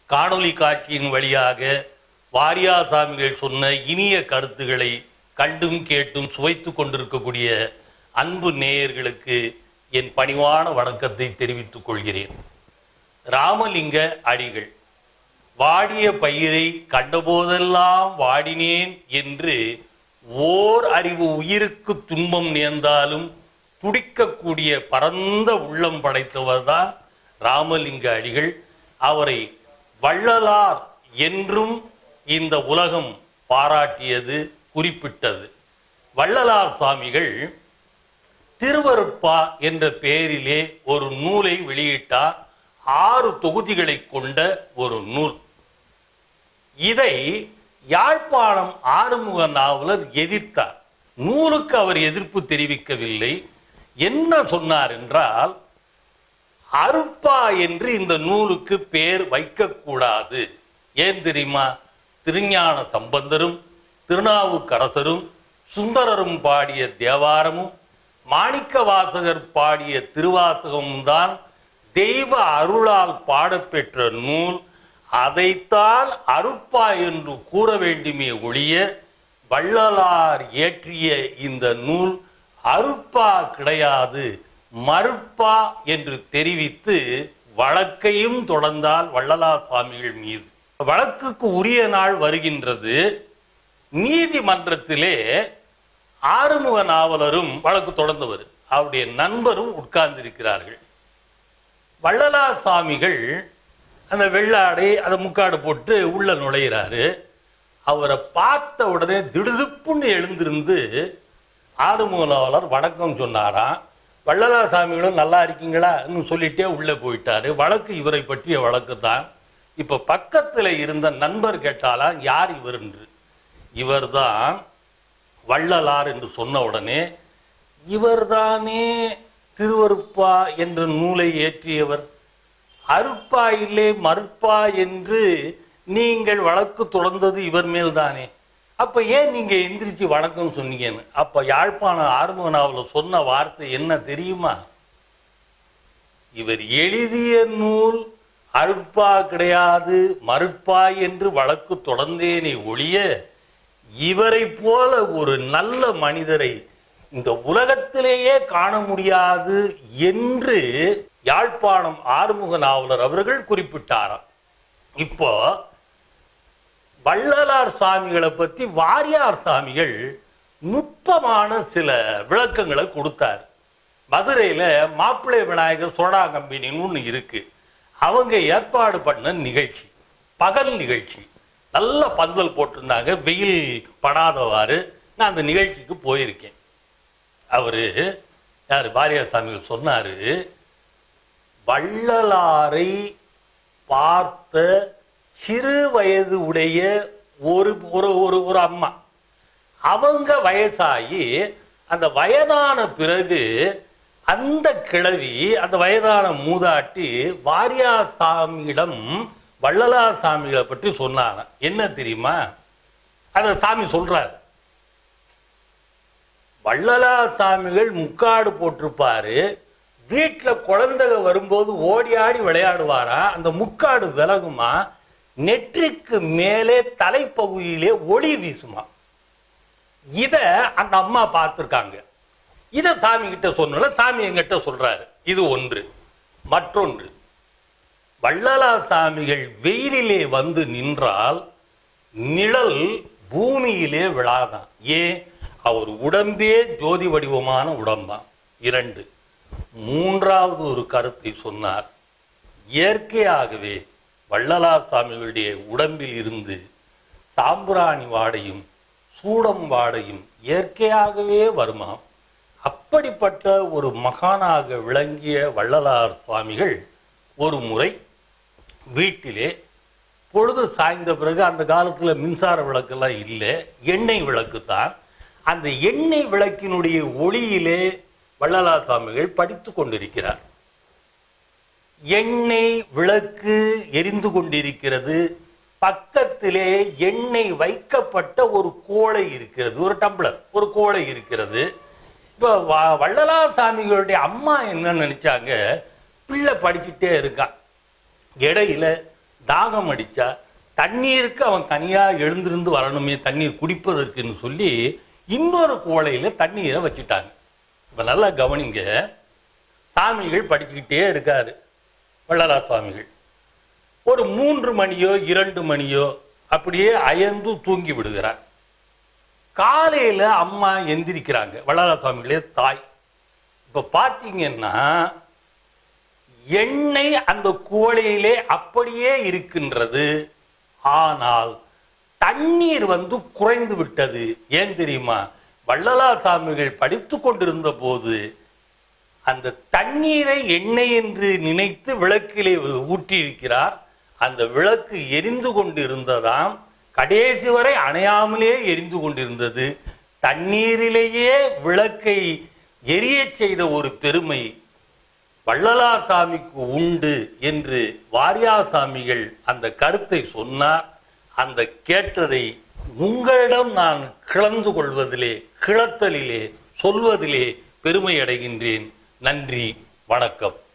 காணொளி காட்சியின் வழியாக வாரியாசாமிகள் சொன்ன இனிய கருத்துக்களை கண்டும் கேட்டும் சுவைத்து கொண்டிருக்கக்கூடிய அன்பு நேயர்களுக்கு என் பணிவான வணக்கத்தை தெரிவித்துக் கொள்கிறேன் ராமலிங்க அடிகள் வாடிய பயிரை கண்டபோதெல்லாம் வாடினேன் என்று ஓர் அறிவு உயிருக்கு துன்பம் நேர்ந்தாலும் துடிக்கக்கூடிய பரந்த உள்ளம் படைத்தவர்தான் ராமலிங்க அடிகள் அவரை வள்ளலார் என்றும் இந்த உலகம் பாராட்டியது குறிப்பிட்டது வள்ளலார் சுவாமிகள் திருவருட்பா என்ற பெயரிலே ஒரு நூலை வெளியிட்டார் ஆறு தொகுதிகளை கொண்ட ஒரு நூல் இதை யாழ்ப்பாணம் ஆறுமுக நாவலர் எதிர்த்தார் நூலுக்கு அவர் எதிர்ப்பு தெரிவிக்கவில்லை என்ன சொன்னார் என்றால் அருப்பா என்று இந்த நூலுக்கு பெயர் வைக்கக்கூடாது ஏன் தெரியுமா திருஞான சம்பந்தரும் திருநாவுக்கரசரும் சுந்தரரும் பாடிய தேவாரமும் மாணிக்க வாசகர் பாடிய திருவாசகமும் தான் தெய்வ அருளால் பாடப்பெற்ற நூல் அதைத்தான் அருப்பா என்று கூற வேண்டுமே ஒழிய வள்ளலார் இயற்றிய இந்த நூல் அருப்பா கிடையாது மறுப்பா என்று தெரிவித்து வழக்கையும் தொடர்ந்தால் வள்ளலார் சுவாமிகள் மீது வழக்குக்கு உரிய நாள் வருகின்றது நீதிமன்றத்திலே ஆறுமுக நாவலரும் வழக்கு தொடர்ந்தவர் அவருடைய நண்பரும் உட்கார்ந்திருக்கிறார்கள் வள்ளலார் சுவாமிகள் அந்த வெள்ளாடை அதை முக்காடு போட்டு உள்ள நுழையிறாரு அவரை பார்த்த உடனே திடுதுப்புன்னு எழுந்திருந்து ஆறுமுக நாவலர் வணக்கம் சொன்னாராம் வள்ளலார் சாமிகளும் நல்லா இருக்கீங்களான்னு சொல்லிட்டே உள்ளே போயிட்டாரு வழக்கு இவரை பற்றிய வழக்கு தான் இப்போ பக்கத்தில் இருந்த நண்பர் கேட்டாலாம் யார் இவர் என்று இவர்தான் வள்ளலார் என்று சொன்ன உடனே இவர்தானே திருவருப்பா என்ற நூலை இயற்றியவர் அருப்பா இல்லை மறுப்பா என்று நீங்கள் வழக்கு தொடர்ந்தது இவர் மேல்தானே அப்ப ஏன் நீங்க எந்திரிச்சு வணக்கம் சொன்னீங்கன்னு அப்ப யாழ்ப்பாண ஆறுமுக நாவல சொன்ன வார்த்தை என்ன தெரியுமா இவர் எழுதிய நூல் அருட்பா கிடையாது மறுப்பா என்று வழக்கு தொடர்ந்தேனே ஒழிய இவரை போல ஒரு நல்ல மனிதரை இந்த உலகத்திலேயே காண முடியாது என்று யாழ்ப்பாணம் ஆறுமுக நாவலர் அவர்கள் குறிப்பிட்டாராம் இப்போ வள்ளலார் சாமிகளை பத்தி வாரியார் சாமிகள் நுட்பமான சில விளக்கங்களை கொடுத்தார் மதுரையில மாப்பிள்ளை விநாயகர் சோடா கம்பெனின்னு ஒன்று இருக்கு அவங்க ஏற்பாடு பண்ண நிகழ்ச்சி பகல் நிகழ்ச்சி நல்ல பந்தல் போட்டிருந்தாங்க வெயில் படாதவாறு நான் அந்த நிகழ்ச்சிக்கு போயிருக்கேன் அவரு யார் வாரியார் சாமிகள் சொன்னாரு வள்ளலாரை பார்த்த சிறு வயது உடைய ஒரு ஒரு ஒரு ஒரு அம்மா அவங்க வயசாகி அந்த வயதான பிறகு அந்த கிழவி அந்த வயதான மூதாட்டி வாரியார் சாமியிடம் வள்ளலார் சாமிகளை பற்றி சொன்னாங்க என்ன தெரியுமா அத சாமி சொல்றாரு வள்ளலார் சாமிகள் முக்காடு போட்டிருப்பாரு வீட்டுல குழந்தைக வரும்போது ஓடி ஆடி விளையாடுவாரா அந்த முக்காடு விலகுமா நெற்றிக்கு மேலே தலைப்பகுதியிலே ஒளி வீசுமா இத அந்த அம்மா பார்த்திருக்காங்க இத சாமி கிட்ட சொன்னல சாமி எங்கிட்ட சொல்றாரு இது ஒன்று மற்றொன்று வள்ளலார் சாமிகள் வெயிலிலே வந்து நின்றால் நிழல் பூமியிலே விழாதான் ஏன் அவர் உடம்பே ஜோதி வடிவமான உடம்பான் இரண்டு மூன்றாவது ஒரு கருத்தை சொன்னார் இயற்கையாகவே வள்ளலார் சாமிகளுடைய உடம்பில் இருந்து சாம்பிராணி வாடையும் சூடம் வாடையும் இயற்கையாகவே வருமாம் அப்படிப்பட்ட ஒரு மகானாக விளங்கிய வள்ளலார் சுவாமிகள் ஒரு முறை வீட்டிலே பொழுது சாய்ந்த பிறகு அந்த காலத்துல மின்சார விளக்கெல்லாம் இல்லை எண்ணெய் விளக்கு தான் அந்த எண்ணெய் விளக்கினுடைய ஒளியிலே வள்ளலார் சுவாமிகள் படித்து கொண்டிருக்கிறார் எண்ணெய் விளக்கு எரிந்து கொண்டிருக்கிறது பக்கத்திலே எண்ணெய் வைக்கப்பட்ட ஒரு கோழை இருக்கிறது ஒரு டம்ளர் ஒரு கோழை இருக்கிறது இப்போ வ- வள்ளலார் சாமிகளுடைய அம்மா என்ன நினைச்சாங்க பிள்ளை படிச்சுட்டே இருக்கான் இடையில தாகம் அடிச்சா தண்ணீருக்கு அவன் தனியா எழுந்திருந்து வரணுமே தண்ணீர் குடிப்பதற்குன்னு சொல்லி இன்னொரு குவளையில தண்ணீரை வச்சுட்டாங்க இப்ப நல்லா கவனிங்க சாமிகள் படிச்சுக்கிட்டே இருக்காரு வள்ளலா சுவாமிகள் ஒரு மூன்று மணியோ இரண்டு மணியோ அப்படியே அயர்ந்து தூங்கி விடுகிறார் காலையில அம்மா எந்திரிக்கிறாங்க வள்ளலா சுவாமிகளே தாய் இப்ப பார்த்தீங்கன்னா எண்ணெய் அந்த குவளையிலே அப்படியே இருக்கின்றது ஆனால் தண்ணீர் வந்து குறைந்து விட்டது ஏன் தெரியுமா வள்ளலா சாமிகள் படித்து கொண்டிருந்த போது அந்த தண்ணீரை எண்ணெய் என்று நினைத்து விளக்கிலே ஊற்றியிருக்கிறார் அந்த விளக்கு எரிந்து கொண்டிருந்ததாம் கடைசி வரை அணையாமலே எரிந்து கொண்டிருந்தது தண்ணீரிலேயே விளக்கை எரியச் செய்த ஒரு பெருமை வள்ளலார் சாமிக்கு உண்டு என்று வாரியார் சாமிகள் அந்த கருத்தை சொன்னார் அந்த கேட்டதை உங்களிடம் நான் கிளந்து கொள்வதிலே கிளத்தலிலே சொல்வதிலே பெருமை அடைகின்றேன் நன்றி வணக்கம்